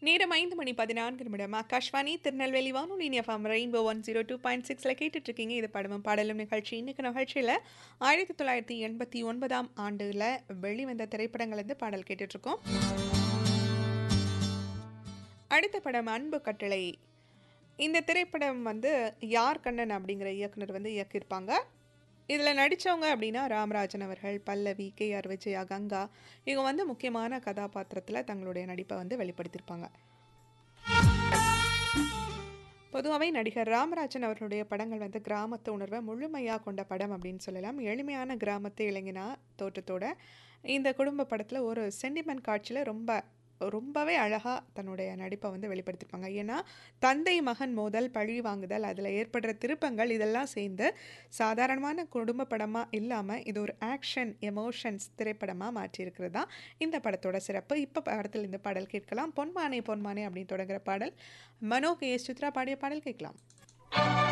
நேரம் ஐந்து மணி பதினான்கு நிமிடம் ஆகாஷ்வாணி திருநெல்வேலி வானொலி FM rainbow one zero two point சிக்ஸில் கேட்டுட்ருக்கீங்க இது படமும் பாடலும் நிகழ்ச்சி இன்னைக்கு நிகழ்ச்சியில் ஆயிரத்தி தொள்ளாயிரத்தி எண்பத்தி ஒன்பதாம் ஆண்டில் வெளிவந்த திரைப்படங்கள்லேருந்து பாடல் கேட்டுட்ருக்கோம் அடுத்த படம் அன்பு கட்டளை இந்த திரைப்படம் வந்து யார் கண்ணன் அப்படிங்கிற இயக்குனர் வந்து இயக்கியிருப்பாங்க இதில் நடித்தவங்க அப்படின்னா ராமராஜன் அவர்கள் பல்லவி கே ஆர் விஜயா கங்கா இவங்க வந்து முக்கியமான கதாபாத்திரத்தில் தங்களுடைய நடிப்பை வந்து வெளிப்படுத்தியிருப்பாங்க பொதுவாகவே நடிகர் ராமராஜன் அவர்களுடைய படங்கள் வந்து கிராமத்து உணர்வை முழுமையாக கொண்ட படம் அப்படின்னு சொல்லலாம் எளிமையான கிராமத்து இளைஞனா தோற்றத்தோட இந்த குடும்ப படத்தில் ஒரு சென்டிமெண்ட் காட்சியில் ரொம்ப ரொம்பவே அழகாக தன்னுடைய நடிப்பை வந்து வெளிப்படுத்தியிருப்பாங்க ஏன்னா தந்தை மகன் மோதல் பழி வாங்குதல் அதில் ஏற்படுற திருப்பங்கள் இதெல்லாம் சேர்ந்து சாதாரணமான குடும்ப படமாக இல்லாமல் இது ஒரு ஆக்ஷன் எமோஷன்ஸ் திரைப்படமாக மாற்றியிருக்கிறது தான் இந்த படத்தோட சிறப்பு இப்போ படத்தில் இந்த பாடல் கேட்கலாம் பொன்மானே பொன்மானே அப்படின்னு தொடங்குற பாடல் மனோ கே எஸ் சித்ரா பாடிய பாடல் கேட்கலாம்